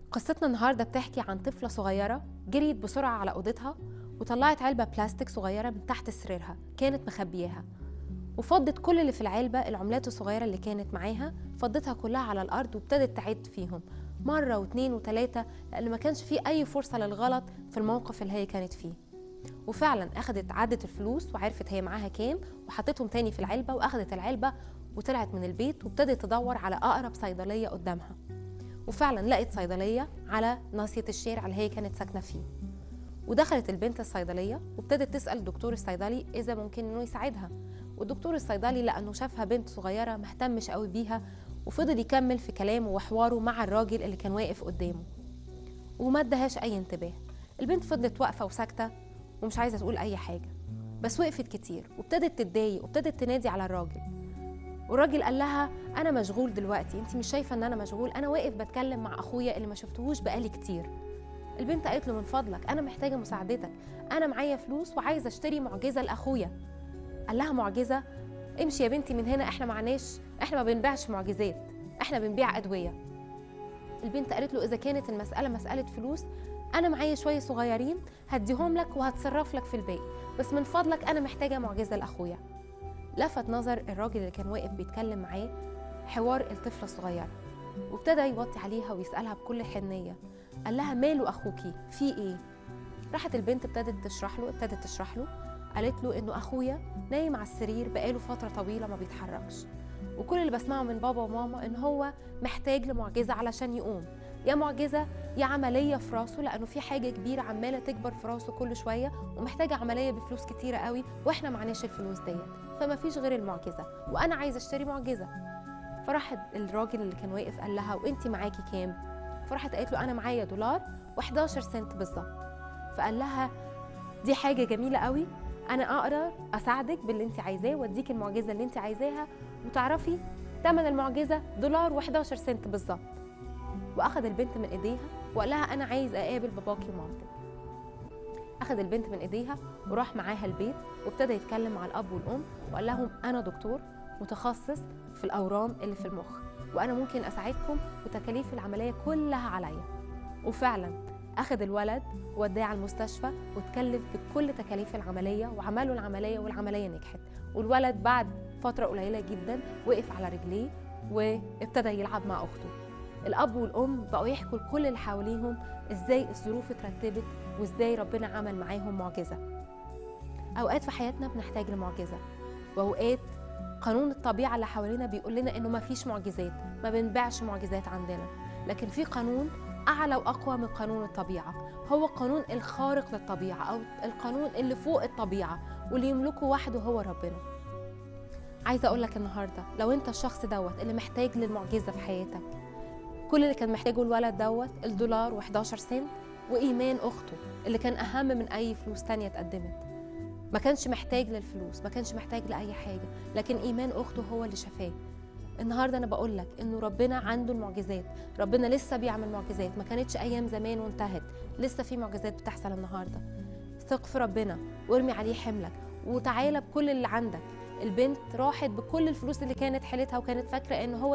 قصتنا النهارده بتحكي عن طفلة صغيرة جريت بسرعة على أوضتها وطلعت علبة بلاستيك صغيرة من تحت سريرها كانت مخبياها وفضت كل اللي في العلبة العملات الصغيرة اللي كانت معاها فضتها كلها على الأرض وابتدت تعد فيهم مرة واتنين وتلاتة لأن ما كانش فيه أي فرصة للغلط في الموقف اللي هي كانت فيه وفعلا أخدت عدت الفلوس وعرفت هي معاها كام وحطتهم تاني في العلبة وأخدت العلبة وطلعت من البيت وابتدت تدور على أقرب صيدلية قدامها وفعلا لقت صيدلية على ناصية الشارع اللي هي كانت ساكنة فيه ودخلت البنت الصيدلية وابتدت تسأل الدكتور الصيدلي إذا ممكن إنه يساعدها والدكتور الصيدلي لأنه شافها بنت صغيرة مهتمش قوي بيها وفضل يكمل في كلامه وحواره مع الراجل اللي كان واقف قدامه وما ادهاش أي انتباه البنت فضلت واقفة وساكتة ومش عايزة تقول أي حاجة بس وقفت كتير وابتدت تتضايق وابتدت تنادي على الراجل والراجل قال لها انا مشغول دلوقتي انت مش شايفه ان انا مشغول انا واقف بتكلم مع اخويا اللي ما شفتهوش بقالي كتير البنت قالت له من فضلك انا محتاجه مساعدتك انا معايا فلوس وعايزه اشتري معجزه لاخويا قال لها معجزه امشي يا بنتي من هنا احنا معناش احنا ما بنبيعش معجزات احنا بنبيع ادويه البنت قالت له اذا كانت المساله مساله فلوس انا معايا شويه صغيرين هديهم لك وهتصرف لك في الباقي بس من فضلك انا محتاجه معجزه لاخويا لفت نظر الراجل اللي كان واقف بيتكلم معاه حوار الطفله الصغيره وابتدى يوطي عليها ويسالها بكل حنيه قال لها ماله اخوكي في ايه راحت البنت ابتدت تشرح له ابتدت تشرح له قالت له انه اخويا نايم على السرير بقاله فتره طويله ما بيتحركش وكل اللي بسمعه من بابا وماما ان هو محتاج لمعجزه علشان يقوم يا معجزه يا عمليه في راسه لانه في حاجه كبيره عماله تكبر في راسه كل شويه ومحتاجه عمليه بفلوس كتيره قوي واحنا معناش الفلوس ديت فما فيش غير المعجزه وانا عايزه اشتري معجزه فراح الراجل اللي كان واقف قال لها وانت معاكي كام فراحت قالت له انا معايا دولار و11 سنت بالظبط فقال لها دي حاجه جميله قوي انا اقدر اساعدك باللي انت عايزاه واديك المعجزه اللي انت عايزاها وتعرفي ثمن المعجزه دولار و11 سنت بالظبط واخد البنت من ايديها وقال لها انا عايز اقابل باباكي ومامتك اخد البنت من ايديها وراح معاها البيت وابتدى يتكلم مع الاب والام وقال لهم انا دكتور متخصص في الاورام اللي في المخ وانا ممكن اساعدكم وتكاليف العمليه كلها عليا وفعلا اخد الولد وداه على المستشفى واتكلف بكل تكاليف العمليه وعملوا العمليه والعمليه نجحت والولد بعد فتره قليله جدا وقف على رجليه وابتدى يلعب مع اخته الاب والام بقوا يحكوا لكل اللي حواليهم ازاي الظروف اترتبت وازاي ربنا عمل معاهم معجزه اوقات في حياتنا بنحتاج لمعجزه واوقات قانون الطبيعه اللي حوالينا بيقول لنا انه ما فيش معجزات ما بنبيعش معجزات عندنا لكن في قانون اعلى واقوى من قانون الطبيعه هو قانون الخارق للطبيعه او القانون اللي فوق الطبيعه واللي يملكه وحده هو ربنا عايزه اقول لك النهارده لو انت الشخص دوت اللي محتاج للمعجزه في حياتك كل اللي كان محتاجه الولد دوت الدولار و11 سنت وايمان اخته اللي كان اهم من اي فلوس تانية اتقدمت ما كانش محتاج للفلوس ما كانش محتاج لاي حاجه لكن ايمان اخته هو اللي شفاه النهارده انا بقول لك انه ربنا عنده المعجزات ربنا لسه بيعمل معجزات ما كانتش ايام زمان وانتهت لسه في معجزات بتحصل النهارده ثق في ربنا وارمي عليه حملك وتعالى بكل اللي عندك البنت راحت بكل الفلوس اللي كانت حيلتها وكانت فاكره ان هو